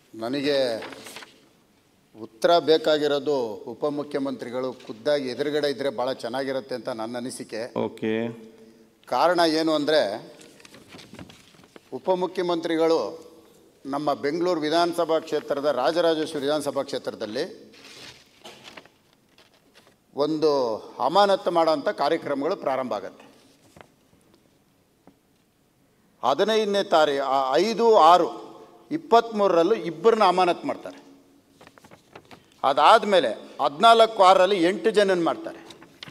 ನನಗೆ ಉತ್ತರ ಬೇಕಾಗಿರೋದು ಉಪಮುಖ್ಯಮಂತ್ರಿಗಳು ಖುದ್ದಾಗಿ ಎದುರುಗಡೆ ಇದ್ದರೆ ಭಾಳ ಚೆನ್ನಾಗಿರುತ್ತೆ ಅಂತ ನನ್ನ ಅನಿಸಿಕೆ ಓಕೆ ಕಾರಣ ಏನು ಅಂದರೆ ಉಪಮುಖ್ಯಮಂತ್ರಿಗಳು ನಮ್ಮ ಬೆಂಗಳೂರು ವಿಧಾನಸಭಾ ಕ್ಷೇತ್ರದ ರಾಜರಾಜೇಶ್ವರಿ ವಿಧಾನಸಭಾ ಕ್ಷೇತ್ರದಲ್ಲಿ ಒಂದು ಅಮಾನತ್ತು ಮಾಡೋಂಥ ಕಾರ್ಯಕ್ರಮಗಳು ಪ್ರಾರಂಭ ಆಗುತ್ತೆ ಹದಿನೈದನೇ ತಾರೀ ಆ ಐದು ಆರು ಇಪ್ಪತ್ತ್ಮೂರರಲ್ಲೂ ಇಬ್ಬರನ್ನ ಅಮಾನತು ಮಾಡ್ತಾರೆ ಅದಾದಮೇಲೆ ಹದಿನಾಲ್ಕು ಆರರಲ್ಲಿ ಎಂಟು ಜನನ ಮಾಡ್ತಾರೆ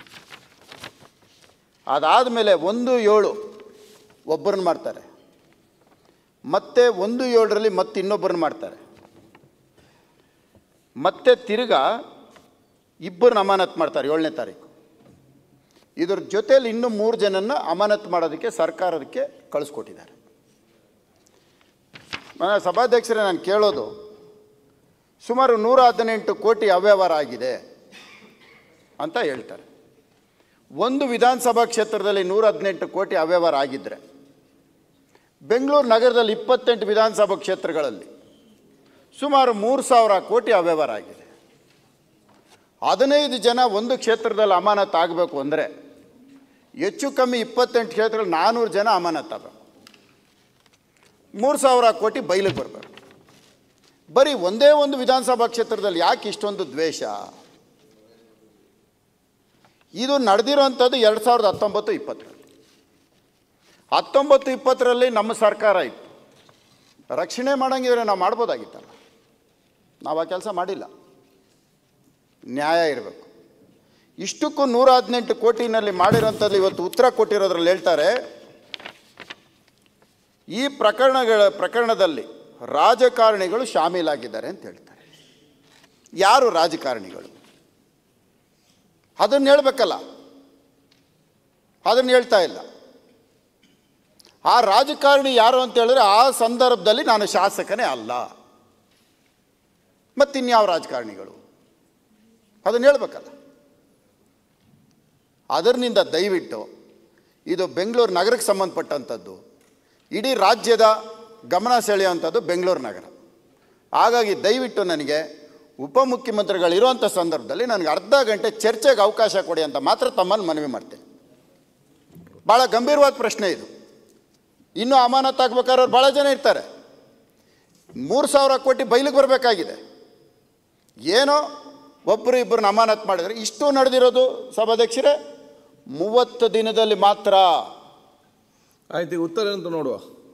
ಅದಾದಮೇಲೆ ಒಂದು ಏಳು ಒಬ್ಬರನ್ನ ಮಾಡ್ತಾರೆ ಮತ್ತೆ ಒಂದು ಏಳರಲ್ಲಿ ಮತ್ತೆ ಇನ್ನೊಬ್ಬರನ್ನ ಮಾಡ್ತಾರೆ ಮತ್ತೆ ತಿರ್ಗಾ ಇಬ್ಬರನ್ನ ಅಮಾನತು ಮಾಡ್ತಾರೆ ಏಳನೇ ತಾರೀಕು ಇದ್ರ ಜೊತೆಯಲ್ಲಿ ಇನ್ನೂ ಮೂರು ಜನನ್ನ ಅಮಾನತು ಮಾಡೋದಕ್ಕೆ ಸರ್ಕಾರದಕ್ಕೆ ಕಳಿಸ್ಕೊಟ್ಟಿದ್ದಾರೆ ನನ್ನ ಸಭಾಧ್ಯಕ್ಷರೇ ನಾನು ಕೇಳೋದು ಸುಮಾರು ನೂರ ಹದಿನೆಂಟು ಕೋಟಿ ಅವ್ಯವಹಾರ ಆಗಿದೆ ಅಂತ ಹೇಳ್ತಾರೆ ಒಂದು ವಿಧಾನಸಭಾ ಕ್ಷೇತ್ರದಲ್ಲಿ ನೂರ ಹದಿನೆಂಟು ಕೋಟಿ ಅವ್ಯವಹಾರ ಆಗಿದ್ದರೆ ಬೆಂಗಳೂರು ನಗರದಲ್ಲಿ ಇಪ್ಪತ್ತೆಂಟು ವಿಧಾನಸಭಾ ಕ್ಷೇತ್ರಗಳಲ್ಲಿ ಸುಮಾರು ಮೂರು ಸಾವಿರ ಕೋಟಿ ಅವ್ಯವಹಾರ ಆಗಿದೆ ಹದಿನೈದು ಜನ ಒಂದು ಕ್ಷೇತ್ರದಲ್ಲಿ ಅಮಾನತು ಆಗಬೇಕು ಅಂದರೆ ಹೆಚ್ಚು ಕಮ್ಮಿ ಇಪ್ಪತ್ತೆಂಟು ಕ್ಷೇತ್ರದಲ್ಲಿ ನಾನ್ನೂರು ಜನ ಅಮಾನತು ಆಗಬೇಕು ಮೂರು ಸಾವಿರ ಕೋಟಿ ಬಯಲಿಗೆ ಬರಬೇಕು ಬರೀ ಒಂದೇ ಒಂದು ವಿಧಾನಸಭಾ ಕ್ಷೇತ್ರದಲ್ಲಿ ಯಾಕೆ ಇಷ್ಟೊಂದು ದ್ವೇಷ ಇದು ನಡೆದಿರೋಂಥದ್ದು ಎರಡು ಸಾವಿರದ ಹತ್ತೊಂಬತ್ತು ಇಪ್ಪತ್ತರಲ್ಲಿ ಹತ್ತೊಂಬತ್ತು ಇಪ್ಪತ್ತರಲ್ಲಿ ನಮ್ಮ ಸರ್ಕಾರ ಇತ್ತು ರಕ್ಷಣೆ ಮಾಡೋಂಗಿದ್ರೆ ನಾವು ಮಾಡ್ಬೋದಾಗಿತ್ತಲ್ಲ ನಾವು ಆ ಕೆಲಸ ಮಾಡಿಲ್ಲ ನ್ಯಾಯ ಇರಬೇಕು ಇಷ್ಟಕ್ಕೂ ನೂರ ಹದಿನೆಂಟು ಕೋಟಿನಲ್ಲಿ ಮಾಡಿರೋಂಥದ್ದು ಇವತ್ತು ಉತ್ತರ ಕೊಟ್ಟಿರೋದ್ರಲ್ಲಿ ಹೇಳ್ತಾರೆ ಈ ಪ್ರಕರಣಗಳ ಪ್ರಕರಣದಲ್ಲಿ ರಾಜಕಾರಣಿಗಳು ಶಾಮೀಲಾಗಿದ್ದಾರೆ ಅಂತ ಹೇಳ್ತಾರೆ ಯಾರು ರಾಜಕಾರಣಿಗಳು ಅದನ್ನು ಹೇಳ್ಬೇಕಲ್ಲ ಅದನ್ನು ಹೇಳ್ತಾ ಇಲ್ಲ ಆ ರಾಜಕಾರಣಿ ಯಾರು ಅಂತ ಹೇಳಿದ್ರೆ ಆ ಸಂದರ್ಭದಲ್ಲಿ ನಾನು ಶಾಸಕನೇ ಅಲ್ಲ ಮತ್ತಿನ್ಯಾವ ರಾಜಕಾರಣಿಗಳು ಅದನ್ನು ಹೇಳ್ಬೇಕಲ್ಲ ಅದರಿಂದ ದಯವಿಟ್ಟು ಇದು ಬೆಂಗಳೂರು ನಗರಕ್ಕೆ ಸಂಬಂಧಪಟ್ಟಂಥದ್ದು ಇಡೀ ರಾಜ್ಯದ ಗಮನ ಸೆಳೆಯುವಂಥದ್ದು ಬೆಂಗಳೂರು ನಗರ ಹಾಗಾಗಿ ದಯವಿಟ್ಟು ನನಗೆ ಉಪಮುಖ್ಯಮಂತ್ರಿಗಳಿರುವಂಥ ಸಂದರ್ಭದಲ್ಲಿ ನನಗೆ ಅರ್ಧ ಗಂಟೆ ಚರ್ಚೆಗೆ ಅವಕಾಶ ಕೊಡಿ ಅಂತ ಮಾತ್ರ ತಮ್ಮನ್ನು ಮನವಿ ಮಾಡ್ತೇನೆ ಭಾಳ ಗಂಭೀರವಾದ ಪ್ರಶ್ನೆ ಇದು ಇನ್ನೂ ಅಮಾನತ್ ಆಗ್ಬೇಕಾದ್ರೆ ಭಾಳ ಜನ ಇರ್ತಾರೆ ಮೂರು ಸಾವಿರ ಕೋಟಿ ಬಯಲಿಗೆ ಬರಬೇಕಾಗಿದೆ ಏನೋ ಒಬ್ಬರು ಇಬ್ಬರನ್ನ ಅಮಾನತ್ ಮಾಡಿದರೆ ಇಷ್ಟು ನಡೆದಿರೋದು ಸಭಾಧ್ಯಕ್ಷರೇ ಮೂವತ್ತು ದಿನದಲ್ಲಿ ಮಾತ್ರ ಆಯ್ತು ಈಗ ಉತ್ತರ ಅಂತ ನೋಡುವ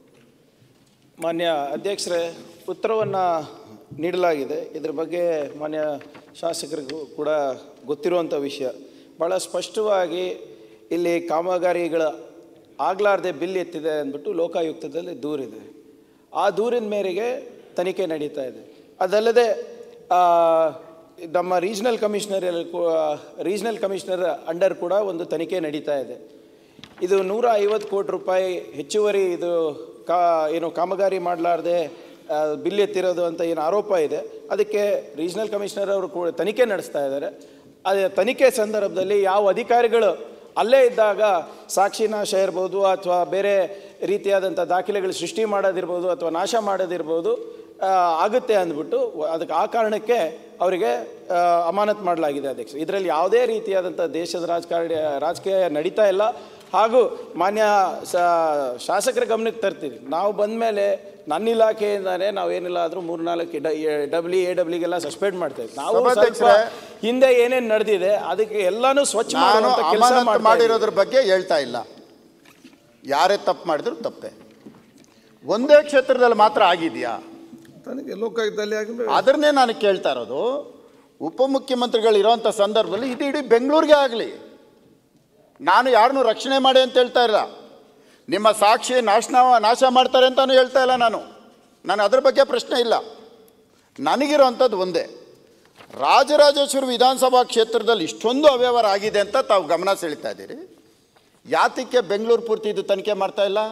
ಮಾನ್ಯ ಅಧ್ಯಕ್ಷರೇ ಉತ್ತರವನ್ನು ನೀಡಲಾಗಿದೆ ಇದ್ರ ಬಗ್ಗೆ ಮಾನ್ಯ ಶಾಸಕರಿಗೂ ಕೂಡ ಗೊತ್ತಿರುವಂಥ ವಿಷಯ ಭಾಳ ಸ್ಪಷ್ಟವಾಗಿ ಇಲ್ಲಿ ಕಾಮಗಾರಿಗಳ ಆಗ್ಲಾರ್ದೆ ಬಿಲ್ ಎತ್ತಿದೆ ಅಂದ್ಬಿಟ್ಟು ಲೋಕಾಯುಕ್ತದಲ್ಲಿ ದೂರಿದೆ ಆ ದೂರಿನ ಮೇರೆಗೆ ತನಿಖೆ ನಡೀತಾ ಇದೆ ಅದಲ್ಲದೆ ಆ, ನಮ್ಮ regional commissioner regional commissioner under ಕೂಡ ಒಂದು ತನಿಖೆ ನಡೀತಾ ಇದೆ ಇದು ನೂರ ಐವತ್ತು ಕೋಟಿ ರೂಪಾಯಿ ಹೆಚ್ಚುವರಿ ಇದು ಕಾ ಏನು ಕಾಮಗಾರಿ ಮಾಡಲಾರ್ದೆ ಬಿಲ್ ಎತ್ತಿರೋದು ಅಂತ ಏನು ಆರೋಪ ಇದೆ ಅದಕ್ಕೆ ರೀಜ್ನಲ್ ಕಮಿಷನರ್ ಅವರು ಕೂಡ ತನಿಖೆ ನಡೆಸ್ತಾ ಇದ್ದಾರೆ ಅದೇ ತನಿಖೆ ಸಂದರ್ಭದಲ್ಲಿ ಯಾವ ಅಧಿಕಾರಿಗಳು ಅಲ್ಲೇ ಇದ್ದಾಗ ಸಾಕ್ಷಿ ನಾಶ ಇರ್ಬೋದು ಅಥವಾ ಬೇರೆ ರೀತಿಯಾದಂಥ ದಾಖಲೆಗಳು ಸೃಷ್ಟಿ ಮಾಡೋದಿರ್ಬೋದು ಅಥವಾ ನಾಶ ಮಾಡೋದಿರ್ಬೋದು ಆ, ಆಗುತ್ತೆ ಅಂದ್ಬಿಟ್ಟು ವ- ಅದಕ್ಕೆ ಆ ಕಾರಣಕ್ಕೆ ಅವರಿಗೆ ಆ, ಅಮಾನತ್ ಮಾಡಲಾಗಿದೆ ಅಧ್ಯಕ್ಷ ಇದರಲ್ಲಿ ಯಾವುದೇ ರೀತಿಯಾದಂಥ ದೇಶದ ರಾಜಕಾರಣ ರಾಜಕೀಯ ನಡೀತಾ ಇಲ್ಲ ಹಾಗೂ ಮಾನ್ಯ ಸ- ಶಾಸಕರ ಗಮನಕ್ಕೆ ತರ್ತೀವಿ ನಾವು ಬಂದ ಮೇಲೆ ನನ್ನ ಇಲಾಖೆಯಿಂದಾನೇ ನಾವು ಏನಿಲ್ಲ ಆದರೂ ಮೂರು ನಾಲ್ಕು ಡಬ್ಲ್ಯೂ ಎ ಡಬ್ಲ್ಯೂಗೆಲ್ಲ ಸಸ್ಪೆಂಡ್ ಮಾಡ್ತಾ ಇದ್ವಿ ನಾವು ಸ್ವಲ್ಪ ಸಭಾಧ್ಯಕ್ಷರೇ, ಹಿಂದೆ ಏನೇನು ನಡೆದಿದೆ ಅದಕ್ಕೆ ಎಲ್ಲಾನು ಸ್ವಚ್ಛ ನಾನು ಮಾಡುವಂಥ ಕೆಲಸ ಅಮಾನತು ಮಾಡ್ತಾ ಇದ್ದೀವಿ. ಮಾಡಿರೋದ್ರ ಬಗ್ಗೆ ಹೇಳ್ತಾ ಇಲ್ಲ ಯಾರೇ ತಪ್ಪು ಮಾಡಿದ್ರು ತಪ್ಪೆ ಒಂದೇ ಕ್ಷೇತ್ರದಲ್ಲಿ ಮಾತ್ರ ಆಗಿದೆಯಾ ತನಗೆ ಲೋಕಾಯುಕ್ತದಲ್ಲಿ ಆಗಿದ್ರೆ ಅದನ್ನೇ ನಾನು ಕೇಳ್ತಾ ಇರೋದು ಉಪಮುಖ್ಯಮಂತ್ರಿಗಳು ಇರೋಂಥ ಸಂದರ್ಭದಲ್ಲಿ ಇದು ಇಡೀ ಬೆಂಗಳೂರಿಗೆ ಆಗಲಿ ನಾನು ಯಾರನ್ನೂ ರಕ್ಷಣೆ ಮಾಡಿ ಅಂತ ಹೇಳ್ತಾ ಇಲ್ಲ ನಿಮ್ಮ ಸಾಕ್ಷಿ ನಾಶನ ನಾಶ ಮಾಡ್ತಾರೆ ಅಂತಾನು ಹೇಳ್ತಾ ಇಲ್ಲ ನಾನು ನಾನು ಅದ್ರ ಬಗ್ಗೆ ಪ್ರಶ್ನೆ ಇಲ್ಲ ನನಗಿರೋವಂಥದ್ದು ಒಂದೇ ರಾಜರಾಜೇಶ್ವರಿ ವಿಧಾನಸಭಾ ಕ್ಷೇತ್ರದಲ್ಲಿ ಇಷ್ಟೊಂದು ಅವ್ಯವಹಾರ ಆಗಿದೆ ಅಂತ ತಾವು ಗಮನ ಸೆಳೀತಾ ಇದ್ದೀರಿ ಯಾತಕ್ಕೆ ಬೆಂಗಳೂರು ಪೂರ್ತಿ ಇದು ತನಿಖೆ ಮಾಡ್ತಾ ಇಲ್ಲ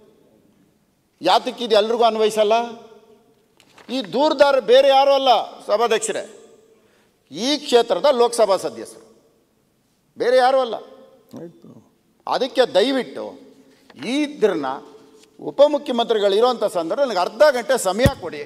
ಯಾತಕ್ಕೆ ಇದು ಎಲ್ರಿಗೂ ಅನ್ವಯಿಸಲ್ಲ ಈ ದೂರದಾರ ಬೇರೆ ಯಾರೂ ಅಲ್ಲ ಸಭಾಧ್ಯಕ್ಷರೇ ಈ ಕ್ಷೇತ್ರದ ಲೋಕಸಭಾ ಸದಸ್ಯರು ಬೇರೆ ಯಾರೂ ಅಲ್ಲ ಆಯಿತು ಅದಕ್ಕೆ ದಯವಿಟ್ಟು ಈ ಇದ್ರನ್ನ ಉಪಮುಖ್ಯಮಂತ್ರಿಗಳು ಇರೋಂಥ ಸಂದರ್ಭ ನನಗೆ ಅರ್ಧ ಗಂಟೆ ಸಮಯ ಕೊಡಿ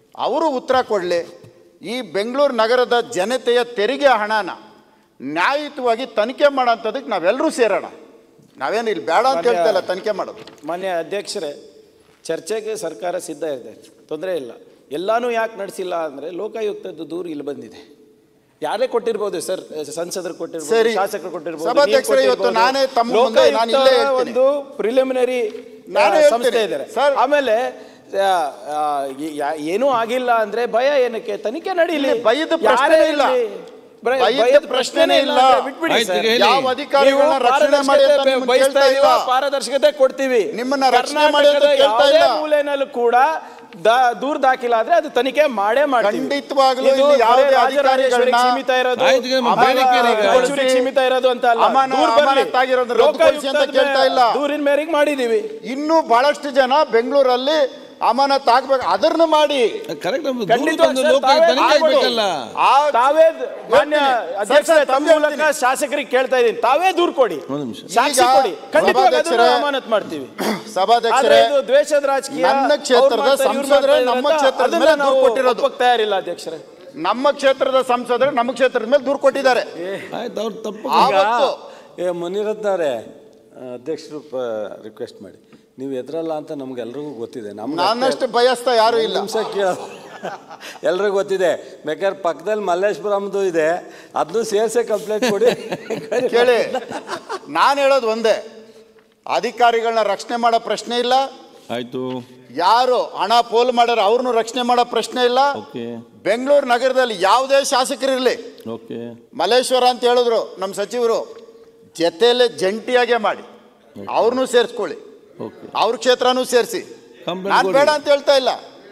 ಅವರು ಉತ್ತರ ಕೊಡಲಿ ಈ ಬೆಂಗಳೂರು ನಗರದ ಜನತೆಯ ತೆರಿಗೆ ಹಣನ ನ್ಯಾಯಯುತವಾಗಿ ತನಿಖೆ ಮಾಡೋಂಥದಕ್ಕೆ ನಾವೆಲ್ಲರೂ ಸೇರೋಣ ನಾವೇನು ಇಲ್ಲಿ ಬೇಡ ಅಂತ ಹೇಳ್ತಾ ಇಲ್ಲ ತನಿಖೆ ಮಾಡೋದು ಮಾನ್ಯ ಅಧ್ಯಕ್ಷರೇ ಚರ್ಚೆಗೆ ಸರ್ಕಾರ ಸಿದ್ಧ ಇದೆ ತೊಂದರೆ ಇಲ್ಲ ಎಲ್ಲಾನು ಯಾಕೆ ನಡೆಸಿಲ್ಲ ಅಂದರೆ ಲೋಕಾಯುಕ್ತದ್ದು ದೂರು ಇಲ್ಲಿ ಬಂದಿದೆ ಯಾರೇ ಕೊಟ್ಟಿರ್ಬೋದು ಸರ್ ಸಂಸದರು ಕೊಟ್ಟಿರ್ಬೋದು ಸರಿ. ಶಾಸಕರು ಕೊಟ್ಟಿರ್ಬೋದು ಸಭಾಧ್ಯಕ್ಷರೇ, ನೀವು ಇವತ್ತು ಕೊಟ್ಟಿರ್ಬೋದು. ನಾನೇ ತಮ್ಮ ಮುಂದೆ ನಾನು ಇಲ್ಲೇ ಲೋಕಾಯುಕ್ತ ಹೇಳ್ತೀನಿ. ಒಂದು ಪ್ರಿಲಿಮಿನರಿ ನಾನೇ ಹೇಳ್ತೀನಿ. ಸಂಸ್ಥೆ ಇದ್ದಾರೆ ಸರ್. ಆಮೇಲೆ ಆ, ಆ, ಈ- ಯಾ- ಏನೂ ಆಗಿಲ್ಲ ಅಂದ್ರೆ ಭಯ ಏನಕ್ಕೆ ತನಿಖೆ ನಡೀಲಿ ಇಲ್ಲಿ ಭಯದ ಯಾರೇ ಪ್ರಶ್ನೆನೇ ಇಲ್ಲ. ಇರ್ಲಿ. ಭಯ- ಭಯದ ಭಯದ ಪ್ರಶ್ನೆನೇ ಪ್ರಶ್ನೆನೇ ಇಲ್ಲ ಇಲ್ಲ. ಅಂದ್ರೆ ಬಿಟ್ಬಿಡಿ ಆಯ್ತು, ಸರ್. ಈಗ ಹೇಳಿ. ಯಾವ ಅಧಿಕಾರಿಗಳನ್ನ ನೀವು ರಕ್ಷಣೆ ಮಾಡಿ ಅಂತ ಪಾರದರ್ಶಕತೆ ನಿಮ್ಮನ್ನ ಬಯಸ್ತಾ ಕೇಳ್ತಾ ಇದೀವಾ? ಇಲ್ಲ. ಪಾರದರ್ಶಕತೆ ಕೊಡ್ತೀವಿ ನಿಮ್ಮನ್ನ ರಕ್ಷಣೆ ಮಾಡಿ ಅಂತ ಕರ್ನಾಟಕದ ಕೇಳ್ತಾ ಯಾವುದೇ ಇಲ್ಲ. ಮೂಲೆನಲ್ಲೂ ಕೂಡ ದ- ದೂರು ದಾಖಲಾದ್ರೆ ಅದು ತನಿಖೆ ಮಾಡೇ ಮಾಡ್ತೀವಿ ಖಂಡಿತವಾಗ್ಲೂ ಇದು ಇಲ್ಲಿ ಯಾವುದೇ ಬರೀ ರಾಜರಾಜೇಶ್ವರಿಗೆ ಅಧಿಕಾರಿಗಳನ್ನ- ಸೀಮಿತ ಇರೋದು ಆಯ್ತು, ಈಗ ನಮ್ಮ ಅಮಾನ- ಬೇಡಿಕೆ ಈಗ. ರಾಯಚೂರಿಗೆ ಸೀಮಿತ ಇರೋದು ಅಂತ ಅಲ್ಲ ಅಮಾನ- ದೂರು ಬರ್ಲಿ. ಅಮಾನತ್ತಾಗಿರೋದು ರದ್ದುಪಡಿಸಿ ಅಂತ ಲೋಕಾಯುಕ್ತದ ಕೇಳ್ತಾ ಇಲ್ಲ. ದೂರಿನ ಮೇರೆಗೆ ಮಾಡಿದೀವಿ ಇನ್ನೂ ಬಹಳಷ್ಟು ಜನ ಬೆಂಗಳೂರಲ್ಲಿ ಅಮಾನತ್ ಆಗ್ಬೇಕು ಅದನ್ನ ಮಾಡಿ ಕರೆಕ್ಟ್ ಖಂಡಿತವಾಗಿ ಸರ್, ಲೋಕ ತಾವೇ ತನಿಖೆ ಆಗ್ಬೋದು. ಆಗ್ಬೇಕಲ್ಲ ಆ ತಾವೇ ದ- ಮಾನ್ಯ ಹೇಳ್ತೀನಿ. ಅಧ್ಯಕ್ಷರೇ ಸರ್, ಸರ್, ತಮ್ಮ ತಮ್ಮೇ ಮೂಲಕ ಹೇಳ್ತೀನಿ. ಶಾಸಕರಿಗೆ ಕೇಳ್ತಾ ಇದ್ದೀನಿ ತಾವೇ ದೂರು ಕೊಡಿ ಒಂದು ನಿಮಿಷ. ಸಾಕ್ಷಿ ಈಗ ಕೊಡಿ ಖಂಡಿತವಾಗಿ ಅದನ್ನ ಸಭಾಧ್ಯಕ್ಷರೇ, ಅಮಾನತ್ ಮಾಡ್ತೀವಿ ಆದ್ರೆ ಸಭಾಧ್ಯಕ್ಷರೇ ಇದು ದ್ವೇಷದ ರಾಜಕೀಯ ನನ್ನ ಅವ್ರು ಕ್ಷೇತ್ರದ ಮಾಡ್ತಾರೆ, ಇವ್ರು ಸಂಸದರೇ ಮಾಡ್ತಾರೆ ನಮ್ಮ ಅಂತ ಕ್ಷೇತ್ರದ ಅದನ್ನ ಮೇಲೆ ದೂರು ನಾವು ಕೊಟ್ಟಿರೋದು. ಒಪ್ಪಕ್ಕೆ ತಯಾರಿಲ್ಲ ಅಧ್ಯಕ್ಷರೇ ನಮ್ಮ ಕ್ಷೇತ್ರದ ಸಂಸದರು ನಮ್ಮ ಕ್ಷೇತ್ರದ ಮೇಲೆ ದೂರು ಕೊಟ್ಟಿದ್ದಾರೆ ಆಯ್ತು ಅವ್ರು ತಪ್ಪು ಆವತ್ತು ಏ ಮುನಿರತ್ನವ್ರೆ ಅಧ್ಯಕ್ಷರು ರಿಕ್ವೆಸ್ಟ್ ಮಾಡಿ ನೀವು ಎದ್ರಲ್ಲ ಅಂತ ನಮ್ಗೆಲ್ರಿಗೂ ಗೊತ್ತಿದೆ ನಮ್ಗೆ ನನ್ನಷ್ಟು ಬಯಸ್ತಾ ಯಾರು ಇಲ್ಲ ನಿಮಿಷ ಕೇಳೋದು ಎಲ್ರಿಗೂ ಗೊತ್ತಿದೆ ಬೇಕಾದ್ರೆ ಪಕ್ಕದಲ್ಲಿ ಮಲ್ಲೇಶ್ವರಂದು ಇದೆ ಅದನ್ನು ಸೇರ್ಸೆ ಕಂಪ್ಲೇಂಟ್ ಕೊಡಿ ಕೇಳಿ ನಾನು ಹೇಳೋದು ಒಂದೇ ಅಧಿಕಾರಿಗಳನ್ನ ರಕ್ಷಣೆ ಮಾಡೋ ಪ್ರಶ್ನೆ ಇಲ್ಲ ಆಯ್ತು ಯಾರು ಹಣ ಪೋಲು ಮಾಡ್ಯಾರ ಅವ್ರನ್ನೂ ರಕ್ಷಣೆ ಮಾಡೋ ಪ್ರಶ್ನೆ ಇಲ್ಲ ಓಕೆ ಬೆಂಗಳೂರು ನಗರದಲ್ಲಿ ಯಾವುದೇ ಶಾಸಕರಿರಲಿ ಓಕೆ ಮಲ್ಲೇಶ್ವರ ಅಂತ ಹೇಳಿದ್ರು ನಮ್ಮ ಸಚಿವರು ಜೊತೆಯಲ್ಲೇ ಜಂಟಿಯಾಗೆ ಮಾಡಿ ಅವ್ರನ್ನೂ ಸೇರಿಸ್ಕೊಳ್ಳಿ ಓಕೆ ಅವ್ರ ಕ್ಷೇತ್ರನೂ ಸೇರಿಸಿ Complaint ನಾನು ಕೊಡಿ. ಬೇಡ ಅಂತ ಹೇಳ್ತಾ ಇಲ್ಲ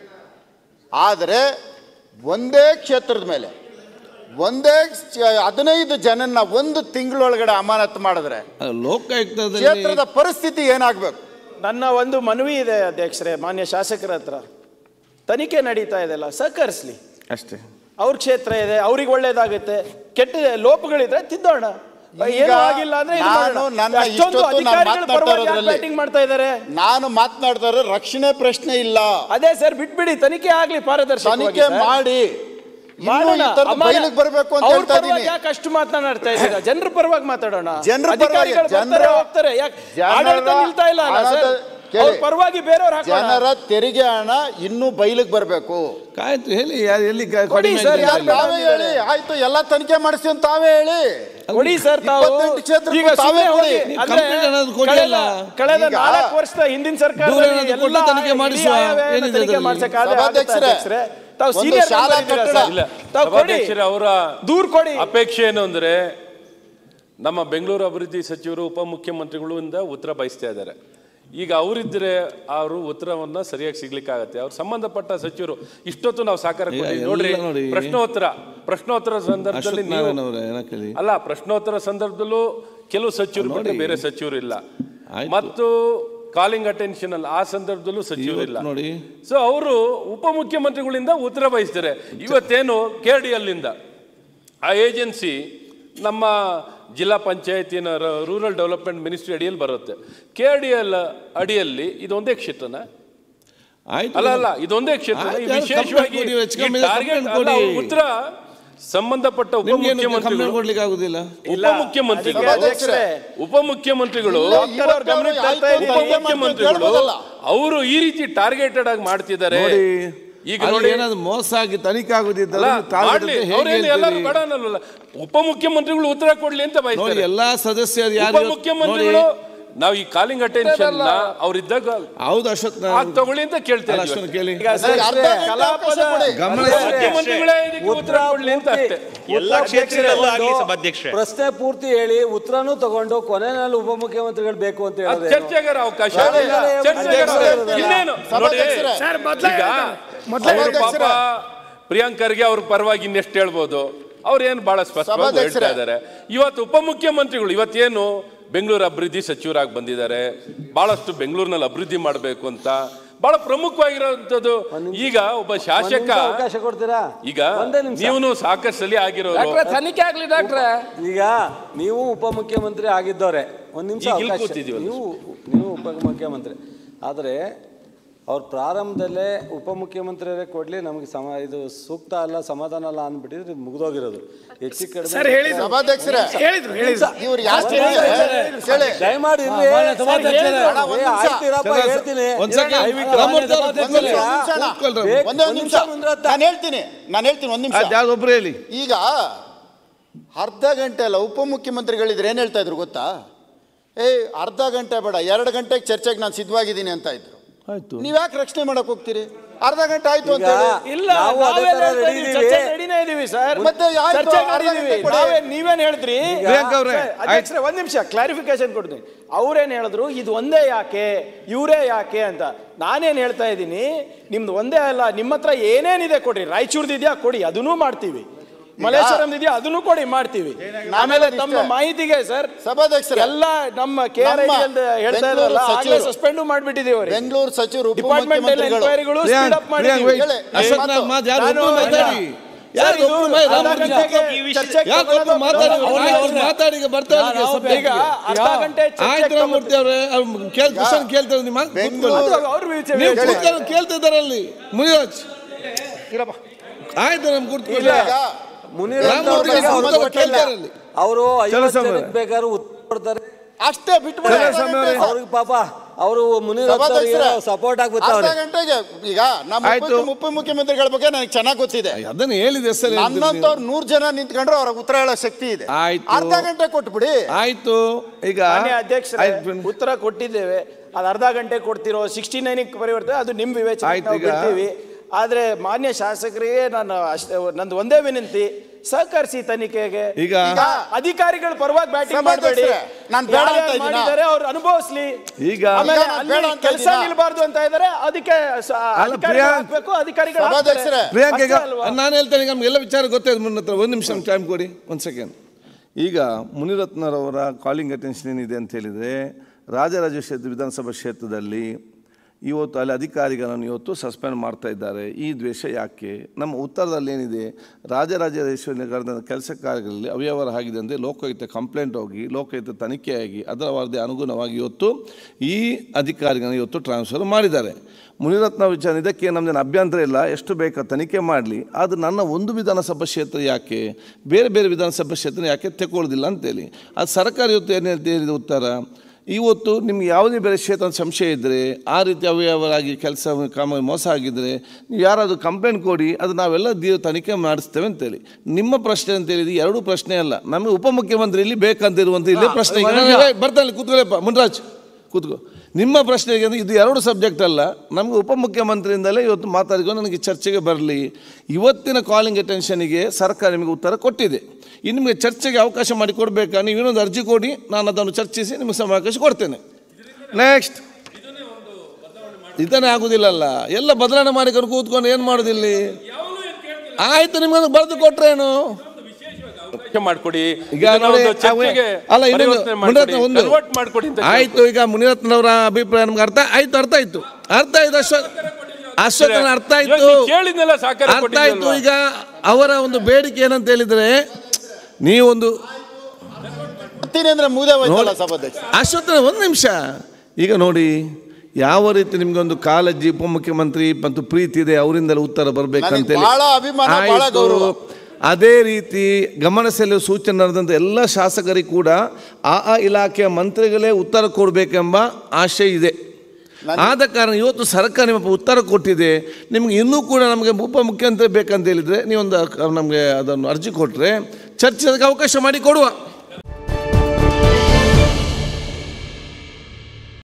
ಆದರೆ ಒಂದೇ ಕ್ಷೇತ್ರದ ಮೇಲೆ ಒಂದೇ ಚ- ಹದಿನೈದು ಜನನ್ನ ಒಂದು ತಿಂಗಳೊಳಗಡೆ ಅಮಾನತು ಮಾಡಿದ್ರೆ ಲೋಕಾಯುಕ್ತದಲ್ಲಿ ಕ್ಷೇತ್ರದ ಪರಿಸ್ಥಿತಿ ಏನಾಗಬೇಕು ನನ್ನ ಒಂದು ಮನವಿ ಇದೆ ಅಧ್ಯಕ್ಷರೇ ಮಾನ್ಯ ಶಾಸಕರ ಹತ್ರ ತನಿಖೆ ನಡೀತಾ ಇದೆಲ್ಲ ಸಹಕರಿಸ್ಲಿ ಅಷ್ಟೇ ಅವ್ರ ಕ್ಷೇತ್ರ ಇದೆ ಅವ್ರಿಗೆ ಒಳ್ಳೇದಾಗುತ್ತೆ ಕೆಟ್ಟ ಲೋಪಗಳಿದ್ರೆ ತಿದ್ದೋಣ ಈಗ ಏನು ಆಗಿಲ್ಲ ಅಂದ್ರೆ ಇದು ನಾನು ಮಾಡೋಣ. ನನ್ನ ಅಷ್ಟೊಂದು ಇಷ್ಟೊತ್ತು ನಾನು ಅಧಿಕಾರಿಗಳ ಮಾತನಾಡ್ತಾ ಪರವಾಗಿ ಯಾಕೆ ಇರೋದ್ರಲ್ಲಿ- ಬ್ಯಾಟಿಂಗ್ ಮಾಡ್ತಾ ಇದ್ದಾರೆ ನಾನು ಮಾತನಾಡ್ತಾ ಇರೋ ರಕ್ಷಣೆ ಪ್ರಶ್ನೆ ಇಲ್ಲ ಅದೇ ಸರ್ ಬಿಟ್ಬಿಡಿ ತನಿಖೆ ಆಗ್ಲಿ ಪಾರದರ್ಶಕವಾಗಿ ತನಿಖೆ ಸರ್. ಮಾಡಿ ಇನ್ನೂ ಮಾಡೋಣ. ಈ ಥರದ್ದು ಅಮ್ಮ, ಬಯಲಿಗೆ ಬರಬೇಕು ಅಂತ ಅವ್ರ ಹೇಳ್ತಾ ಪರವಾಗಿ ಇದ್ದೀನಿ ಯಾಕೆ ಅಷ್ಟು ಮಾತನಾಡ್ತಾ ಇದ್ದೀರಾ ಜನರ ಪರವಾಗಿ ಮಾತಾಡೋಣ ಜನರ ಪರವಾಗಿ, ಅಧಿಕಾರಿಗಳು ಬರ್ತಾರೆ ಜನರ- ಹೋಗ್ತಾರೆ ಯಾಕೆ ಜನರ ಆಡಳಿತ ನಿಲ್ತಾ ಇಲ್ಲ ಅಲ್ಲ ಸರ್ ಹಣದ- ಕೇಳಿ. ಅವ್ರ ಪರವಾಗಿ ಬೇರೆಯವ್ರು ಹಾಕೋಣ ಜನರ ತೆರಿಗೆ ಹಣ ಇನ್ನೂ ಬಯಲಿಗೆ ಬರಬೇಕು ಕಾಯ್ತು ಹೇಳಿ ಯಾರು ಎಲ್ಲಿ ಕ- ಕೊಡಿ ಕಡಿಮೆ ಸರ್, ಆಗಿದೆ ಯಾರು ಅಂತ. ತಾವೇ ಹೇಳಿ ಆಯ್ತು ಎಲ್ಲ ತನಿಖೆ ಮಾಡಿಸಿ ಅಂತ ತಾವೇ ಹೇಳಿ ಕೊಡಿ ಸರ್ ತಾವು ಇಪ್ಪತ್ತೆಂಟು ಕ್ಷೇತ್ರಕ್ಕೂ ಈಗ ತಾವೇ ಸುಮ್ನೆ ಕೊಡಿ. ಹೋಗಿ. ನೀವು ಅಂದ್ರೆ ಕಂಪ್ಲೇಂಟ್ ಅನ್ನೋದು ಕೊಡಿ ಕಳೆದ- ಅಲ್ಲ. ಕಳೆದ ಈಗ ನಾಲ್ಕು ವರ್ಷದ ಹಿಂದಿನ ಸರ್ಕಾರ ದೂರ ಏನಾದ್ರು ಕೊಟ್ಟು ತನಿಖೆ ಮಾಡಿಸುವ. ಏನಿದೆ ತನಿಖೆ ಅದರಲ್ಲಿ? ಮಾಡ್ಸಕ್ಕಾಗದೆ ಸಭಾಧ್ಯಕ್ಷರೇ, ಅಧ್ಯಕ್ಷರೇ ತಾವು ಒಂದು ಸೀನಿಯರ್ ಶಾಲಾ ಕಟ್ಟಡ. ಇಲ್ಲ ತಾವು ಕೊಡಿ ಸಭಾಧ್ಯಕ್ಷರೇ ಅವರ ದೂರ್ ಕೊಡಿ ಅಪೇಕ್ಷೆ ಏನು ಅಂದ್ರೆ ನಮ್ಮ ಬೆಂಗಳೂರು ಅಭಿವೃದ್ಧಿ ಸಚಿವರು ಉಪಮುಖ್ಯಮಂತ್ರಿಗಳಿಂದ ಉತ್ತರ ಬಯಸ್ತಾ ಇದ್ದಾರೆ ಈಗ ಅವರಿದ್ದರೆ ಅವರು ಉತ್ತರವನ್ನ ಸರಿಯಾಗಿ ಸಿಗ್ಲಿಕ್ಕಾಗತ್ತೆ ಅವ್ರು ಸಂಬಂಧಪಟ್ಟ ಸಚಿವರು ಇಷ್ಟೊತ್ತು ನಾವು ಸಾಕಾರ ಈಗ ಕೊಟ್ಟಿದ್ದೀವಿ ಎಲ್ಲ ನೋಡ್ರಿ ನೋಡಿ. ಪ್ರಶ್ನೋತ್ತರ ಪ್ರಶ್ನೋತ್ತರ ಸಂದರ್ಭದಲ್ಲಿ ಅಶ್ವಥ್ ನೀವು ನಾರಾಯಣ ಅವರೇ ಏನಕ್ಕೇಳಿ ಅಲ್ಲ ಪ್ರಶ್ನೋತ್ತರ ಸಂದರ್ಭದಲ್ಲೂ ಕೆಲವು ಸಚಿವರು ಬಿಟ್ಟರೆ ನೋಡಿ. ಬೇರೆ ಸಚಿವರು ಇಲ್ಲ ಆಯ್ತು. ಮತ್ತು ಕಾಲಿಂಗ್ ಅಟೆನ್ಷನ್ ಅಲ್ಲಿ ಆ ಸಂದರ್ಭದಲ್ಲೂ ಸಚಿವರು ಇಲ್ಲ ಇವತ್ತು ನೋಡಿ ಸೊ ಅವರು ಉಪಮುಖ್ಯಮಂತ್ರಿಗಳಿಂದ ಉತ್ತರ ಬಯಸ್ತಾರೆ ಇವತ್ತೇನು ಕೆ ಡಿ ಅಲ್ಲಿಂದ ಆ ಏಜೆನ್ಸಿ ನಮ್ಮ ಜಿಲ್ಲಾ ಪಂಚಾಯತಿನ ರೂರಲ್ ಡೆವಲಪ್ಮೆಂಟ್ ಮಿನಿಸ್ಟ್ರಿ ಅಡಿಯಲ್ಲಿ ಬರುತ್ತೆ ಕೆ ಡಿ ಎಲ್ ಅಡಿಯಲ್ಲಿ ಇದೊಂದೇ ಕ್ಷೇತ್ರನ ಆಯ್ತು ಅಲ್ಲ ಅಲ್ಲ ಇದೊಂದೇ ಕ್ಷೇತ್ರ ಆಯ್ತು, ಈ ಯಾರು ವಿಶೇಷವಾಗಿ complaint ಕೊಡಿ, ಹೆಚ್ಚು ಈ ಕಮ್ಮಿ target complaint ಅಲ್ಲ, ಕೊಡಿ. ಉತ್ತರ ಸಂಬಂಧಪಟ್ಟ ನಿಮ್ಗೆ ಕಂಪ್ಲೇಂಟ್ ಉಪಮುಖ್ಯಮಂತ್ರಿಗಳು ಕೊಡ್ಲಿಕ್ಕೆ ಆಗುದಿಲ್ಲ ಉಪಮುಖ್ಯಮಂತ್ರಿಗಳು ಅಧ್ಯಕ್ಷರೇ, ಉಪಮುಖ್ಯಮಂತ್ರಿಗಳು ಡಾಕ್ಟರ್ ಅವ್ರ ಗಮನಕ್ಕೆ ತರ್ತಾ ಇದ್ದೀನಿ. ಉಪಮುಖ್ಯಮಂತ್ರಿಗಳು ಅವರು ಈ ರೀತಿ ಟಾರ್ಗೆಟೆಡ್ ಆಗಿ ಮಾಡ್ತಿದ್ದಾರೆ ನೋಡಿ ಈಗ ಅಲ್ಲಿ ನೋಡಿ ಏನಾದ್ರು ಮೋಸ ಆಗಿ ತನಿಖೆ ಆಗುದಿದ್ದರೆ ಅಲ್ಲ, target ಮಾಡ್ಲಿ ಅಂತ ಹೇಗೆ ಅವ್ರೇನು ಎಲ್ಲರೂ ಹೇಳ್ತೀರಿ? ಬೇಡ ಅನ್ನಲ್ಲ ಉಪಮುಖ್ಯಮಂತ್ರಿಗಳು ಉತ್ತರ ಕೊಡ್ಲಿ ಅಂತ ನೋಡಿ ಬಯಸ್ತಾರೆ ಎಲ್ಲಾ ಸದಸ್ಯರು ಯಾರು ನೋಡಿ ಉಪಮುಖ್ಯಮಂತ್ರಿಗಳು ನಾವು ಈ ಕಾಲಿಂಗ್ ಅಟೆನ್ಷನ್ ಅವ್ರಿದ್ದಾಗ ಹೌದು ಅಶ್ವಥ್ ಆಗ ತಗೊಳ್ಳಿ ಅಂತ ಕೇಳ್ತಾ ಅಲ್ಲ, ಇದ್ದೀವಿ ಅಷ್ಟನ್ನು ಕೇಳಿ ಈಗ ಸರ್, ಅರ್ಧ ಗಂಟೆ ಅವಕಾಶ ಕೊಡಿ. ಗಮನ ಮುಖ್ಯಮಂತ್ರಿಗಳೇ ಇದಕ್ಕೆ ಉತ್ತರ ಕೊಡ್ಲಿ ಅಂತ ಅಷ್ಟೇ ಎಲ್ಲ ಕ್ಷೇತ್ರದಲ್ಲೂ ಆಗ್ಲಿ ಸಭಾಧ್ಯಕ್ಷರೇ ಪ್ರಶ್ನೆ ಪೂರ್ತಿ ಹೇಳಿ ಉತ್ತರನೂ ತಗೊಂಡು ಕೊನೆಯಲ್ಲಿ ಉಪಮುಖ್ಯಮಂತ್ರಿಗಳು ಬೇಕು ಅಂತ ಅದು ಹೇಳಿದ್ರೆ ಚರ್ಚೆಗಾರ ಅವಕಾಶ ಅಧ್ಯಕ್ಷರೇ, ಚರ್ಚೆಗಾರ ಅಧ್ಯಕ್ಷರೇ, ಇನ್ನೇನು ನೋಡಿ ಸಭಾಧ್ಯಕ್ಷರೇ. ಈಗ ಅವರು ಪಾಪ ಪ್ರಿಯಾಂಕ್ ಖರ್ಗೆ ಅವ್ರ ಪರವಾಗಿ ಇನ್ನೆಷ್ಟು ಹೇಳ್ಬೋದು ಅವ್ರು ಏನು ಬಹಳ ಸ್ಪಷ್ಟವಾಗಿ ಸಭಾಧ್ಯಕ್ಷರೇ. ಹೇಳ್ತಾ ಇದ್ದಾರೆ ಇವತ್ತು ಉಪಮುಖ್ಯಮಂತ್ರಿಗಳು ಇವತ್ತೇನು ಬೆಂಗಳೂರು ಅಭಿವೃದ್ಧಿ ಸಚಿವರಾಗಿ ಬಂದಿದ್ದಾರೆ ಬಹಳಷ್ಟು ಬೆಂಗಳೂರಿನಲ್ಲಿ ಅಭಿವೃದ್ಧಿ ಮಾಡಬೇಕು ಅಂತ ಬಹಳ ಪ್ರಮುಖವಾಗಿರುವಂತದ್ದು ಈಗ ಒಬ್ಬ ಒಂದ್ ಶಾಸಕ ನಿಮಿಷ ಅವಕಾಶ ಕೊಡ್ತೀರಾ ಈಗ ಒಂದೇ ನಿಮಿಷ ನೀವು ಸಾಕಷ್ಟು ಸಲ ಆಗಿರೋರು ತನಿಖೆ ಆಗ್ಲಿ ಡಾಕ್ಟ್ರೆ ಈಗ ನೀವು ಉಪಮುಖ್ಯಮಂತ್ರಿ ಆಗಿದ್ದವ್ರೆ ಒಂದು ನಿಮಿಷ ಈಗ ಇಲ್ಲಿ ಅವಕಾಶ ಕೂತಿದ್ದೀವಲ್ಲ. ನೀವು ನೀವು ಉಪಮುಖ್ಯಮಂತ್ರಿ ಆದರೆ ಅವ್ರು ಪ್ರಾರಂಭದಲ್ಲೇ ಉಪಮುಖ್ಯಮಂತ್ರಿಯವರೇ ಕೊಡಲಿ ನಮಗೆ ಸಮ ಇದು ಸೂಕ್ತ ಅಲ್ಲ ಸಮಾಧಾನ ಅಲ್ಲ ಅಂದ್ಬಿಟ್ಟಿದ್ರೆ ಇದು ಮುಗಿದೋಗಿರೋದು ಹೆಚ್ಚು ಸರ್ ಕಡಿಮೆ ಹೇಳಿದ್ರು ಸಭಾಧ್ಯಕ್ಷರೇ ಹೇಳಿದ್ರು ಹೇಳಿದ್ರು ಇವ್ರು ಯಾಕೆ ಕೇಳಿ ದಯಮಾಡಿ ಇರ್ರಿ. ಅಣ್ಣ, ಒಂದ್ ಏ, ನಿಮಿಷ. ಆಯ್ತು ಇರಪ್ಪ, ಹೇಳ್ತೀನಿ ಒಂದ್ ಸೆಕೆಂಡ್ ದಯವಿಟ್ಟು ರಾಮಮೂರ್ತಿ ಅವ್ರು ಒಂದ್ ನಿಮಿಷ, ಕೂತ್ಕೊಳ್ಳಿ. ಒಂದ್ ನಿಮಿಷ ಅಣ್ಣ. ಕೂತ್ಕೊಳ್ರಿ. ಒಂದೇ ಒಂದು ನಿಮಿಷ ನಾನು ಹೇಳ್ತೀನಿ ನಾನು ಹೇಳ್ತೀನಿ ಒಂದ್ ನಿಮಿಷ ಅದ್ ಯಾವ್ದು ಒಬ್ರು ಹೇಳಿ ಈಗ ಅರ್ಧ ಗಂಟೆ ಅಲ್ಲ ಉಪಮುಖ್ಯಮಂತ್ರಿಗಳಿದ್ರೆ ಏನು ಹೇಳ್ತಾ ಇದ್ರು ಗೊತ್ತಾ ಏ ಅರ್ಧ ಗಂಟೆ ಬೇಡ ಎರಡು ಗಂಟೆಗೆ ಚರ್ಚೆಗೆ ನಾನು ಸಿದ್ಧವಾಗಿದ್ದೀನಿ ಅಂತ ಇದ್ರು ಆಯ್ತು ನೀವ್ ಯಾಕೆ ರಕ್ಷಣೆ ಮಾಡಕ್ ಹೋಗ್ತೀರಿ ಅರ್ಧ ಗಂಟೆ ಆಯ್ತು ಅಂತ ಈಗ ಹೇಳಿ ಇಲ್ಲ ನಾವು ಅದೇ ನಾವೇನ್ ತರ ಹೇಳ್ತಾ ready ಇದೀವಿ, ಇದೀವಿ. ಚರ್ಚೆಗೆ ರೆಡಿನೇ ಇದೀವಿ ಸರ್ ಮತ್ತೆ ಆಯ್ತು, ಚರ್ಚೆಗೆ ಅರ್ಧ ready ಇದೀವಿ. ಗಂಟೆ ಕೊಡಿ. ನಾವೇನ್- ನೀವೇನ್ ಹೇಳಿದ್ರಿ ಪ್ರಿಯಾಂಕ ಅವ್ರೆ, ಸರ್, ಅಧ್ಯಕ್ಷರೇ ಒಂದ್ ನಿಮಿಷ ಕ್ಲಾರಿಫಿಕೇಶನ್ ಕೊಡ್ತೀನಿ ಅವ್ರೇನ್ ಹೇಳಿದ್ರು ಇದು ಒಂದೇ ಯಾಕೆ ಇವರೇ ಯಾಕೆ ಅಂತ ನಾನೇನ್ ಹೇಳ್ತಾ ಇದ್ದೀನಿ ನಿಮ್ದು ಒಂದೇ ಅಲ್ಲ ನಿಮ್ಮ ಹತ್ರ ಏನೇನಿದೆ ಕೊಡ್ರಿ ರಾಯಚೂರ್ದು ಇದೆಯಾ ಕೊಡಿ ಅದನ್ನೂ ಮಾಡ್ತೀವಿ ಮಲ್ಲೇಶ್ವರಂ ಇದೆಯಾ ಅದನ್ನು ಕೊಡಿ ಮಾಡ್ತೀವಿ ಆಮೇಲೆ ಇಷ್ಟೇ. ತಮ್ಮ ಮಾಹಿತಿಗೆ ಸರ್ ಸಭಾಧ್ಯಕ್ಷರೇ ಎಲ್ಲ ನಮ್ಮ ಕೆ ಆರ್ ನಮ್ಮ ಹೇಳ್ತಾ ಬೆಂಗಳೂರು ಇರಲ್ಲ ಆಗ್ಲೇ ಸಚಿವರು- ಸಸ್ಪೆಂಡ್ ಮಾಡಿಬಿಟ್ಟಿದ್ದೀವಿ ಅವ್ರಿಗೆ ಬೆಂಗಳೂರು ಸಚಿವರು ಡಿಪಾರ್ಟ್ಮೆಂಟಲ್ ಉಪಮುಖ್ಯಮಂತ್ರಿಗಳು ಎನ್ಕ್ವೈರಿಗಳು ಪ್ರಿಯಾಂಕ್, ಸ್ಪೀಡ್ ಅಪ್ ಪ್ರಿಯಾಂಕ್, ಮಾಡಿದ್ದೀವಿ wait. ಹೇಳಿ. ಅಶೋಕ್ ಮಾತು. ನಾಗ್ ಮಾತು ಯಾರು ನಾನು ಒಬ್ರು ಇಲ್ಲ. ಮಾತಾಡಿ ಸರ್, ಯಾರು ಇದು ಒಬ್ರು ಮಾತಾಡಿ? ಅರ್ಧ ರಾಮಮೂರ್ತಿ ಗಂಟೆಗೆ ಈ ವಿಷಯ- ಚರ್ಚೆಗೆ ಯಾಕೆ ಒಬ್ರು ತಗೊಳ್ಳೋದು ಮಾತಾಡಿ ಅವ್ರು- ಅವ್ರು ಮಾತಾಡಿ ಈಗ ಬರ್ತಾ ಇದ್ದಾರೆ ಈಗ subject ಗೆ. ಅರ್ಧ ಗಂಟೆ ಚರ್ಚೆಗೆ ಆಯ್ತು ರಾಮಮೂರ್ತಿ ಅವ್ರೆ ಅವ್ರು ಕೇಳ್ ಕ್ವಶನ್ ಕೇಳ್ತಾರೆ ನಿಮ್ಮ ಬೆಂಗಳೂರು- ಕೂತ್ಕೊಳ್ಳಿ. ಅವ್ರು ವಿಚಾರ- ನೀವು ವಿಚಾರ- ಕೂತ್ಕೊಂಡು ಕೇಳ್ತಿದ್ದಾರೆ ಅಲ್ಲಿ ಮುನಿರಾಜ್ ಆಯ್ತು ನಮ್ ಕೂತ್ಕೊಳ್ಳಿ ಈಗ ಮುನೀರ್ ರಾಮಮೂರ್ತಿ ಅವ್ರಿಗೆ ಅವ್ರು ಅವ್ರಿಗೆ ಕೇಳ್ತಾರೆ ಅಲ್ಲಿ ಅವರು ಐವತ್ತು ಸಮಯ. ಜನಕ್ಕೆ ಬೇಕಾದ್ರೆ ಉತ್ತರ ಕೊಡ್ತಾರೆ ಅಷ್ಟೇ ಬಿಟ್ಬಿಡಿ ಅರ್ಧ ಗಂಟೆ. ಅವ್ರಿಗೆ ಪಾಪ ಅವರು ಮುನೀರ್ ಸಭಾಧ್ಯಕ್ಷರೇ, ಸಪೋರ್ಟ್ ಅರ್ಧ ಆಗ್ಬಿಟ್ಟವ್ರೆ ಗಂಟೆಗೆ ಈಗ ನಮ್ಮ ಆಯ್ತು. ಉಪ- ಉಪಮುಖ್ಯಮಂತ್ರಿಗಳ ಬಗ್ಗೆ ನನಗೆ ಚೆನ್ನಾಗಿ ಗೊತ್ತಿದೆ ಅದನ್ನ ಹೇಳಿದೆ ಸರ್ ನನ್ನಂತವ್ರು ನೂರ್ ಜನ ನಿಂತ್ಕೊಂಡ್ರೆ ಅವ್ರ ಉತ್ತರ ಹೇಳೋ ಶಕ್ತಿ ಇದೆ ಆಯ್ತು. ಅರ್ಧ ಗಂಟೆ ಕೊಟ್ಬಿಡಿ ಆಯ್ತು ಈಗ ಮಾನ್ಯ ಅಧ್ಯಕ್ಷರೇ ಆಯ್ತು, ಉತ್ತರ ಕೊಟ್ಟಿದ್ದೇವೆ ಅದು ಅರ್ಧ ಗಂಟೆ ಕೊಡ್ತಿರೋ ಸಿಕ್ಸ್ಟಿ ನೈನಿಗೆ ಪರಿವರ್ತನೆ ಅದು ನಿಮ್ಮ ವಿವೇಚನೆ ಆಯ್ತು, ನಾವು ಈಗ- ಬಿಡ್ತೀವಿ ಆದ್ರೆ ಮಾನ್ಯ ಶಾಸಕರಿಗೆ ನಾನು ಅಷ್ಟೇ ನಂದು ಒಂದೇ ವಿನಂತಿ ಸಹಕರಿಸಿ ತನಿಖೆಗೆ ಈಗ- ಈಗ ಅಧಿಕಾರಿಗಳ ಪರವಾಗಿ ಬ್ಯಾಟಿಂಗ್ ಮಾಡಬೇಡಿ ಸಭಾಧ್ಯಕ್ಷರೇ, ನಾನ್ ಬೇಡ ಅಂತ ಇದ್ದೀನಾ? ಮಾಡಿದ್ದಾರೆ ಅವ್ರು ಅನುಭವಿಸ್ಲಿ ಈಗ ಆಮೇಲೆ ಈಗ ನಾನ್ ಬೇಡ ಅಲ್ಲಿ ಅಂತ ಕೆಲಸ ಇದ್ದೀನಾ? ನಿಲ್ಬಾರ್ದು ಅಂತ ಇದ್ದಾರೆ ಅದಕ್ಕೆ ಸ- ಅಲ್ಲ, ಅಧಿಕಾರಿಗಳು ಪ್ರಿಯಾಂಕ್- ಹಾಕ್ಬೇಕು ಅಧಿಕಾರಿಗಳು ಸಭಾಧ್ಯಕ್ಷರೇ, ಹಾಕ್ತಾರೆ. ಪ್ರಿಯಾಂಕ್ ಈಗ ಅಷ್ಟೇ ಅಲ್ವಾ? ನಾನು ಹೇಳ್ತೇನೆ ಈಗ ನಮ್ಗೆಲ್ಲ ವಿಚಾರ ಗೊತ್ತಾಯ್ತು ಮುನ್ನ ಹತ್ರ ಒಂದು ನಿಮಿಷ ಟೈಮ್ ಕೊಡಿ ಒಂದು ಸೆಕೆಂಡ್ ಈಗ ಮುನಿರತ್ನರವರ ಕಾಲಿಂಗ್ ಅಟೆನ್ಷನ್ ಏನಿದೆ ಅಂತ ಹೇಳಿದರೆ ರಾಜರಾಜೇಶ್ವರಿ ವಿಧಾನಸಭಾ ಕ್ಷೇತ್ರದಲ್ಲಿ ಇವತ್ತು ಅಲ್ಲಿ ಅಧಿಕಾರಿಗಳನ್ನು ಇವತ್ತು ಸಸ್ಪೆಂಡ್ ಮಾಡ್ತಾ ಇದ್ದಾರೆ ಈ ದ್ವೇಷ ಯಾಕೆ ನಮ್ಮ ಉತ್ತರದಲ್ಲಿ ಏನಿದೆ ರಾಜರಾಜೇಶ್ವರಿ ನಗರದ ಕೆಲಸ ಕಾರ್ಯಗಳಲ್ಲಿ ಅವ್ಯವಹಾರ ಆಗಿದೆ ಅಂದರೆ ಲೋಕಾಯುಕ್ತ ಕಂಪ್ಲೇಂಟ್ ಹೋಗಿ ಲೋಕಾಯುಕ್ತ ತನಿಖೆಯಾಗಿ ಅದರ ವರದಿ ಅನುಗುಣವಾಗಿ ಇವತ್ತು ಈ ಅಧಿಕಾರಿಗಳನ್ನು ಇವತ್ತು ಟ್ರಾನ್ಸ್ಫರ್ ಮಾಡಿದ್ದಾರೆ ಮುನಿರತ್ನ ವಿಚಾರ ಇದಕ್ಕೆ ನಮ್ಮದೇನು ಅಭ್ಯಂತರ ಇಲ್ಲ ಎಷ್ಟು ಬೇಕಾ ತನಿಖೆ ಮಾಡಲಿ ಆದರೆ ನನ್ನ ಒಂದು ವಿಧಾನಸಭಾ ಕ್ಷೇತ್ರ ಯಾಕೆ ಬೇರೆ ಬೇರೆ ವಿಧಾನಸಭಾ ಕ್ಷೇತ್ರ ಯಾಕೆ ತಗೊಳ್ಳೋದಿಲ್ಲ ಅಂತೇಳಿ ಅದು ಸರ್ಕಾರ ಇವತ್ತು ಏನು ಹೇಳ್ತಾ ಹೇಳಿದ ಉತ್ತರ ಇವತ್ತು ನಿಮ್ಗೆ ಯಾವುದೇ ಬೇರೆ ಕ್ಷೇತ್ರ ಸಂಶಯ ಇದ್ದರೆ ಆ ರೀತಿ ಅವ್ಯವಹಾರಾಗಿ ಕೆಲಸ ಕಾಮ ಮೋಸ ಆಗಿದ್ದರೆ ನೀವು ಯಾರಾದರೂ ಕಂಪ್ಲೇಂಟ್ ಕೊಡಿ ಅದು ನಾವೆಲ್ಲ ದಿ ತನಿಖೆ ಮಾಡಿಸ್ತೇವೆ ಅಂತೇಳಿ ನಿಮ್ಮ ಪ್ರಶ್ನೆ ಅಂತ ಹೇಳಿದ್ರೆ ಎರಡೂ ಪ್ರಶ್ನೆ ಅಲ್ಲ ನಮಗೆ ಉಪಮುಖ್ಯಮಂತ್ರಿ ಇಲ್ಲಿ ಬೇಕಂತಿರುವಂಥ ಇಲ್ಲೇ ಪ್ರಶ್ನೆ ಈಗ ನಾನು ಹೇಳಿ- ಬರ್ತಾನೆ ಕೂತ್ಕೊಳ್ಳಪ್ಪ ಮುನ್ರಾಜ್ ಕೂತ್ಕೋ ನಿಮ್ಮ ಪ್ರಶ್ನೆಗೆ ಅಂದ್ರೆ ಇದು ಎರಡು ಸಬ್ಜೆಕ್ಟ್ ಅಲ್ಲ ನಮಗೆ ಉಪಮುಖ್ಯಮಂತ್ರಿಯಿಂದಲೇ ಇವತ್ತು ಮಾತಾಡಿಕೊಂಡು ನನಗೆ ಚರ್ಚೆಗೆ ಬರಲಿ ಇವತ್ತಿನ ಕಾಲಿಂಗ್ ಅಟೆನ್ಷನಿಗೆ ಸರ್ಕಾರ ನಿಮಗೆ ಉತ್ತರ ಕೊಟ್ಟಿದೆ ಇನ್ನು ನಿಮಗೆ ಚರ್ಚೆಗೆ ಅವಕಾಶ ಮಾಡಿ ಕೊಡಬೇಕಾ ನೀವು ಇನ್ನೊಂದು ಅರ್ಜಿ ಕೊಡಿ ನಾನು ಅದನ್ನು ಚರ್ಚಿಸಿ ನಿಮಗೆ ಸಮಯಾವಕಾಶ ಕೊಡ್ತೇನೆ ನೆಕ್ಸ್ಟ್ ಇದನ್ನೇ ಆಗುದಿಲ್ಲಲ್ಲ ಎಲ್ಲ ಬದಲಾವಣೆ ಮಾಡಿಕೊಂಡು ಕೂತ್ಕೊಂಡು ಏನು ಮಾಡೋದಿಲ್ಲಿ ಆಯ್ತು ನಿಮ್ಗೆ ಬರೆದು ಕೊಟ್ರೇನು ಚರ್ಚೆ ಮಾಡ್ಕೊಡಿ ಈಗ ಇದನ್ನ ನೋಡಿ, ಒಂದು ಚರ್ಚೆಗೆ ಅಲ್ಲ ಇನ್ನೊಂದು ಪರಿವರ್ತನೆ ಮುನಿರತ್ನ ಮಾಡ್ಕೊಡಿ, ಒಂದು convert ಮಾಡ್ಕೊಡಿ ಅಂತ ಆಯ್ತು ಈಗ ಮುನಿರತ್ನವರ ಅಭಿಪ್ರಾಯ ನಮ್ಗೆ ಅರ್ಥ ಆಯ್ತು ಅರ್ಥ ಆಯ್ತು ಅರ್ಥ ಆಯ್ತು ಅಶ್ವತ್ ಅಶ್ವತ್ಥನ ಅರ್ಥ ಆಯ್ತು ಇವಾಗ ನೀವು ಕೇಳಿದ್ನೆಲ್ಲ ಸಾಕಾರ ಅರ್ಥ ಆಯ್ತು ಕೊಟ್ಟಿದ್ದೀರಲ್ವಾ? ಈಗ ಅವರ ಒಂದು ಬೇಡಿಕೆ ಏನಂತ ಹೇಳಿದ್ರೆ ನೀವೊಂದು ಬರ್ತೀನಿ ಅಂದ್ರೆ ಮುಗ್ದೇ ಹೋಯ್ತಲ್ಲ ಸಭಾಧ್ಯಕ್ಷ ಅಶ್ವತ್ಥನ ಒಂದು ನಿಮಿಷ ಈಗ ನೋಡಿ ಯಾವ ರೀತಿ ನಿಮ್ಗೆ ಒಂದು ಕಾಳಜಿ ಉಪಮುಖ್ಯಮಂತ್ರಿ ಮತ್ತು ಪ್ರೀತಿ ಇದೆ ಅವರಿಂದಲೇ ಉತ್ತರ ಬರ್ಬೇಕಂತೇಳಿ ನನಗೆ ಬಹಳ ಅಭಿಮಾನ, ಬಹಳ ಆಯ್ತು. ಗೌರವ. ಅದೇ ರೀತಿ ಗಮನ ಸೆಳೆಯುವ ಸೂಚನೆ ನಡೆದಂಥ ಎಲ್ಲ ಶಾಸಕರಿಗೆ ಕೂಡ ಆ ಆ ಇಲಾಖೆಯ ಮಂತ್ರಿಗಳೇ ಉತ್ತರ ಕೊಡಬೇಕೆಂಬ ಆಶೆ ಇದೆ ಆದ ಕಾರಣ ಇವತ್ತು ಸರ್ಕಾರ ನಿಮ್ಮ ಉತ್ತರ ಕೊಟ್ಟಿದೆ ನಿಮ್ಗೆ ಇನ್ನೂ ಕೂಡ ನಮಗೆ ಉಪಮುಖ್ಯಮಂತ್ರಿ ಬೇಕಂತ ಹೇಳಿದರೆ ನೀವೊಂದು ನಮಗೆ ಅದನ್ನು ಅರ್ಜಿ ಕೊಟ್ಟರೆ ಚರ್ಚೆಗೆ ಅವಕಾಶ ಮಾಡಿ ಕೊಡುವ